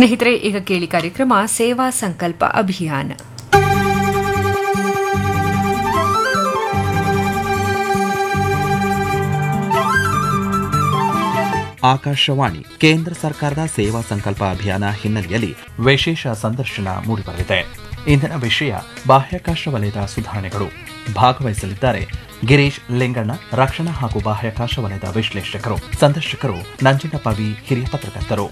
ಸ್ನೇಹಿತರೆ ಈಗ ಕೇಳಿ ಕಾರ್ಯಕ್ರಮ ಸೇವಾ ಸಂಕಲ್ಪ ಅಭಿಯಾನ ಆಕಾಶವಾಣಿ ಕೇಂದ್ರ ಸರ್ಕಾರದ ಸೇವಾ ಸಂಕಲ್ಪ ಅಭಿಯಾನ ಹಿನ್ನೆಲೆಯಲ್ಲಿ ವಿಶೇಷ ಸಂದರ್ಶನ ಮೂಡಿಬರಲಿದೆ ಇಂದಿನ ವಿಷಯ ಬಾಹ್ಯಾಕಾಶ ವಲಯದ ಸುಧಾರಣೆಗಳು ಭಾಗವಹಿಸಲಿದ್ದಾರೆ ಗಿರೀಶ್ ಲಿಂಗಣ್ಣ ರಕ್ಷಣಾ ಹಾಗೂ ಬಾಹ್ಯಾಕಾಶ ವಲಯದ ವಿಶ್ಲೇಷಕರು ಸಂದರ್ಶಕರು ನಂಜನಪ್ಪ ವಿ ಹಿರಿಯ ಪತ್ರಕರ್ತರು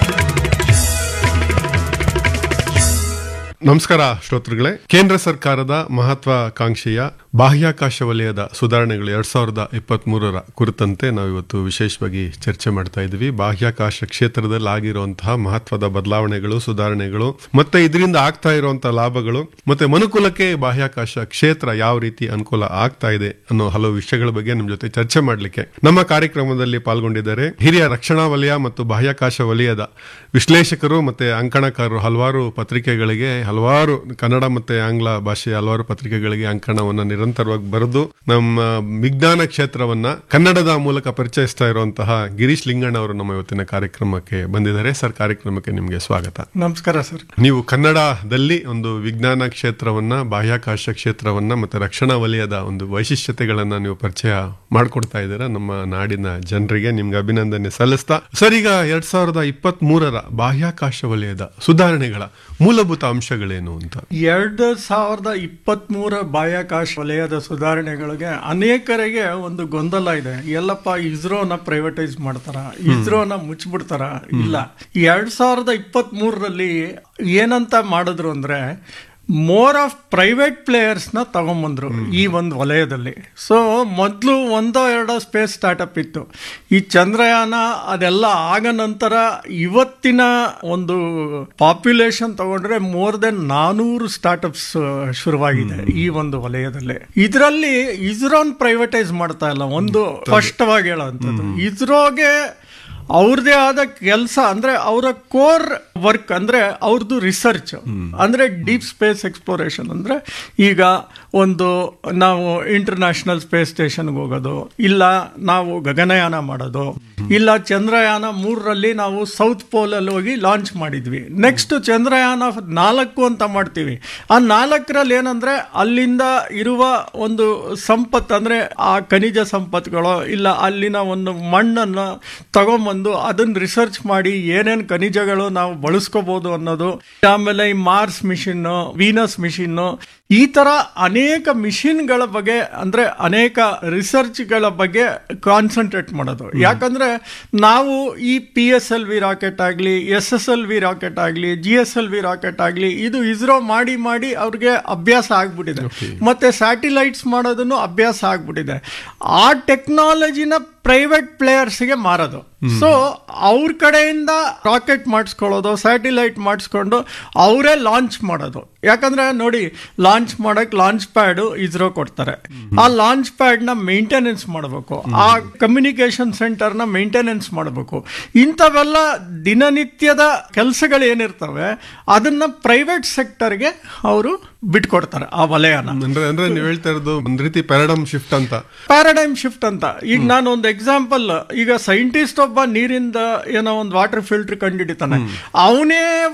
ನಮಸ್ಕಾರ ಶ್ರೋತೃಗಳೇ ಕೇಂದ್ರ ಸರ್ಕಾರದ ಮಹತ್ವಾಕಾಂಕ್ಷೆಯ ಬಾಹ್ಯಾಕಾಶ ವಲಯದ ಸುಧಾರಣೆಗಳು ಎರಡ್ ಸಾವಿರದ ಇಪ್ಪತ್ತ್ ಮೂರರ ಕುರಿತಂತೆ ನಾವು ಇವತ್ತು ವಿಶೇಷವಾಗಿ ಚರ್ಚೆ ಮಾಡ್ತಾ ಇದ್ವಿ ಬಾಹ್ಯಾಕಾಶ ಕ್ಷೇತ್ರದಲ್ಲಿ ಆಗಿರುವಂತಹ ಮಹತ್ವದ ಬದಲಾವಣೆಗಳು ಸುಧಾರಣೆಗಳು ಮತ್ತೆ ಇದರಿಂದ ಆಗ್ತಾ ಇರುವಂತಹ ಲಾಭಗಳು ಮತ್ತೆ ಮನುಕುಲಕ್ಕೆ ಬಾಹ್ಯಾಕಾಶ ಕ್ಷೇತ್ರ ಯಾವ ರೀತಿ ಅನುಕೂಲ ಆಗ್ತಾ ಇದೆ ಅನ್ನೋ ಹಲವು ವಿಷಯಗಳ ಬಗ್ಗೆ ನಿಮ್ ಜೊತೆ ಚರ್ಚೆ ಮಾಡಲಿಕ್ಕೆ ನಮ್ಮ ಕಾರ್ಯಕ್ರಮದಲ್ಲಿ ಪಾಲ್ಗೊಂಡಿದ್ದಾರೆ ಹಿರಿಯ ರಕ್ಷಣಾ ವಲಯ ಮತ್ತು ಬಾಹ್ಯಾಕಾಶ ವಲಯದ ವಿಶ್ಲೇಷಕರು ಮತ್ತೆ ಅಂಕಣಕಾರರು ಹಲವಾರು ಪತ್ರಿಕೆಗಳಿಗೆ ಹಲವಾರು ಕನ್ನಡ ಮತ್ತೆ ಆಂಗ್ಲ ಭಾಷೆಯ ಹಲವಾರು ಪತ್ರಿಕೆಗಳಿಗೆ ಅಂಕಣವನ್ನ ನಿರಂತರವಾಗಿ ಬರೆದು ನಮ್ಮ ವಿಜ್ಞಾನ ಕ್ಷೇತ್ರವನ್ನ ಕನ್ನಡದ ಮೂಲಕ ಪರಿಚಯಿಸ್ತಾ ಇರುವಂತಹ ಗಿರೀಶ್ ಲಿಂಗಣ್ಣ ಅವರು ನಮ್ಮ ಇವತ್ತಿನ ಕಾರ್ಯಕ್ರಮಕ್ಕೆ ಬಂದಿದ್ದಾರೆ ಸರ್ ಕಾರ್ಯಕ್ರಮಕ್ಕೆ ನಿಮಗೆ ಸ್ವಾಗತ ನಮಸ್ಕಾರ ಸರ್ ನೀವು ಕನ್ನಡದಲ್ಲಿ ಒಂದು ವಿಜ್ಞಾನ ಕ್ಷೇತ್ರವನ್ನ ಬಾಹ್ಯಾಕಾಶ ಕ್ಷೇತ್ರವನ್ನ ಮತ್ತೆ ರಕ್ಷಣಾ ವಲಯದ ಒಂದು ವೈಶಿಷ್ಟ್ಯತೆಗಳನ್ನ ನೀವು ಪರಿಚಯ ಮಾಡ್ಕೊಡ್ತಾ ಇದ್ದೀರಾ ನಮ್ಮ ನಾಡಿನ ಜನರಿಗೆ ನಿಮ್ಗೆ ಅಭಿನಂದನೆ ಸಲ್ಲಿಸ್ತಾ ಸರ್ ಈಗ ಎರಡ್ ಸಾವಿರದ ಇಪ್ಪತ್ತ್ ಮೂರರ ಬಾಹ್ಯಾಕಾಶ ವಲಯದ ಸುಧಾರಣೆಗಳ ಮೂಲಭೂತ ಅಂಶಗಳೇನು ಅಂತ ಎರಡು ಸಾವಿರದ ಇಪ್ಪತ್ತ್ ಮೂರ ಬಾಹ್ಯಾಕಾಶ ವಲಯದ ಸುಧಾರಣೆಗಳಿಗೆ ಅನೇಕರಿಗೆ ಒಂದು ಗೊಂದಲ ಇದೆ ಎಲ್ಲಪ್ಪ ಇಸ್ರೋನ ಪ್ರೈವೇಟೈಸ್ ಮಾಡ್ತಾರ ಇಸ್ರೋನ ಮುಚ್ಚಿಬಿಡ್ತಾರ ಇಲ್ಲ ಎರಡ್ ಸಾವಿರದ ಇಪ್ಪತ್ತ್ ಮೂರರಲ್ಲಿ ಏನಂತ ಮಾಡಿದ್ರು ಅಂದ್ರೆ ಮೋರ್ ಆಫ್ ಪ್ರೈವೇಟ್ ಪ್ಲೇಯರ್ಸ್ನ ತಗೊಂಬಂದ್ರು ಈ ಒಂದು ವಲಯದಲ್ಲಿ ಸೊ ಮೊದಲು ಒಂದೋ ಎರಡೋ ಸ್ಪೇಸ್ ಸ್ಟಾರ್ಟಪ್ ಇತ್ತು ಈ ಚಂದ್ರಯಾನ ಅದೆಲ್ಲ ಆಗ ನಂತರ ಇವತ್ತಿನ ಒಂದು ಪಾಪ್ಯುಲೇಷನ್ ತಗೊಂಡ್ರೆ ಮೋರ್ ದೆನ್ ನಾನೂರು ಸ್ಟಾರ್ಟಪ್ಸ್ ಶುರುವಾಗಿದೆ ಈ ಒಂದು ವಲಯದಲ್ಲಿ ಇದರಲ್ಲಿ ಇಸ್ರೋನ್ ಪ್ರೈವೇಟೈಸ್ ಮಾಡ್ತಾ ಇಲ್ಲ ಒಂದು ಸ್ಪಷ್ಟವಾಗಿ ಹೇಳೋವಂಥದ್ದು ಇಸ್ರೋಗೆ ಅವ್ರದೇ ಆದ ಕೆಲಸ ಅಂದ್ರೆ ಅವರ ಕೋರ್ ವರ್ಕ್ ಅಂದ್ರೆ ಅವ್ರದ್ದು ರಿಸರ್ಚ್ ಅಂದ್ರೆ ಡೀಪ್ ಸ್ಪೇಸ್ ಎಕ್ಸ್ಪ್ಲೋರೇಷನ್ ಅಂದ್ರೆ ಈಗ ಒಂದು ನಾವು ಇಂಟರ್ನ್ಯಾಷನಲ್ ಸ್ಪೇಸ್ ಸ್ಟೇಷನ್ಗೆ ಹೋಗೋದು ಇಲ್ಲ ನಾವು ಗಗನಯಾನ ಮಾಡೋದು ಇಲ್ಲ ಚಂದ್ರಯಾನ ಮೂರರಲ್ಲಿ ನಾವು ಸೌತ್ ಪೋಲ್ ಅಲ್ಲಿ ಹೋಗಿ ಲಾಂಚ್ ಮಾಡಿದ್ವಿ ನೆಕ್ಸ್ಟ್ ಚಂದ್ರಯಾನ ನಾಲ್ಕು ಅಂತ ಮಾಡ್ತೀವಿ ಆ ನಾಲ್ಕರಲ್ಲಿ ಏನಂದ್ರೆ ಅಲ್ಲಿಂದ ಇರುವ ಒಂದು ಸಂಪತ್ತು ಅಂದ್ರೆ ಆ ಖನಿಜ ಸಂಪತ್ತುಗಳು ಇಲ್ಲ ಅಲ್ಲಿನ ಒಂದು ಮಣ್ಣನ್ನು ತಗೊಂಬಂದು ಅದನ್ನ ರಿಸರ್ಚ್ ಮಾಡಿ ಏನೇನು ಖನಿಜಗಳು ನಾವು ಬಳಸ್ಕೋಬಹುದು ಅನ್ನೋದು ಆಮೇಲೆ ಈ ಮಾರ್ಸ್ ಮಿಷಿನ್ ವೀನಸ್ ಮಿಷಿನ್ ಈ ತರ ಅನೇಕ ಮಿಷಿನ್ಗಳ ಬಗ್ಗೆ ಅಂದ್ರೆ ಅನೇಕ ರಿಸರ್ಚ್ಗಳ ಬಗ್ಗೆ ಕಾನ್ಸಂಟ್ರೇಟ್ ಮಾಡೋದು ಯಾಕಂದ್ರೆ ನಾವು ಈ P S L V rocket ಆಗಲಿ S S L V rocket ಆಗಲಿ G S L V rocket ಆಗಲಿ ಇದು ಇಸ್ರೋ ಮಾಡಿ ಮಾಡಿ ಅವ್ರಿಗೆ ಅಭ್ಯಾಸ ಆಗ್ಬಿಟ್ಟಿದೆ ಮತ್ತೆ ಸ್ಯಾಟಿಲೈಟ್ಸ್ ಮಾಡೋದನ್ನು ಅಭ್ಯಾಸ ಆಗ್ಬಿಟ್ಟಿದೆ ಆ ಟೆಕ್ನಾಲಜಿನ ಪ್ರೈವೇಟ್ ಪ್ಲೇಯರ್ಸ್ಗೆ ಮಾರೋದು ಸೊ ಅವ್ರ ಕಡೆಯಿಂದ ರಾಕೆಟ್ ಮಾಡಿಸ್ಕೊಳ್ಳೋದು ಸ್ಯಾಟಿಲೈಟ್ ಮಾಡಿಸ್ಕೊಂಡು ಅವರೇ ಲಾಂಚ್ ಮಾಡೋದು ಯಾಕಂದ್ರೆ ನೋಡಿ ಲಾಂಚ್ ಮಾಡಕ್ ಲಾಂಚ್ ಪ್ಯಾಡ್ ಇಸ್ರೋ ಕೊಡ್ತಾರೆ ಆ ಲಾಂಚ್ ಪ್ಯಾಡ್ ನ ಮೇಂಟೆನೆನ್ಸ್ ಮಾಡಬೇಕು ಆ ಕಮ್ಯುನಿಕೇಶನ್ ಸೆಂಟರ್ ನ ಮೇಂಟೆನೆನ್ಸ್ ಮಾಡಬೇಕು ಇಂಥವೆಲ್ಲ ದಿನನಿತ್ಯದ ಕೆಲಸಗಳು ಏನಿರ್ತವೆ ಅದನ್ನ ಪ್ರೈವೇಟ್ ಸೆಕ್ಟರ್ಗೆ ಅವರು ಬಿಟ್ಕೊಡ್ತಾರೆ ಆ ವಲಯನ ಅಂದ್ರೆ ಅಂದ್ರೆ ನೀವು ಹೇಳ್ತಾ ಇರೋದು ಒಂದ್ ರೀತಿ ಪ್ಯಾರಡಮ್ ಶಿಫ್ಟ್ ಅಂತ ಪ್ಯಾರಾಡೈಮ್ ಶಿಫ್ಟ್ ಅಂತ ಈಗ ನಾನು ಒಂದು ಎಕ್ಸಾಂಪಲ್ ಈಗ ಸೈಂಟಿಸ್ಟ್ ಒಬ್ಬ ನೀರಿಂದ ಏನೋ ಒಂದು ವಾಟರ್ ಫಿಲ್ಟರ್ ಕಂಡಿಡಿತಾನೆ ಅವನೇ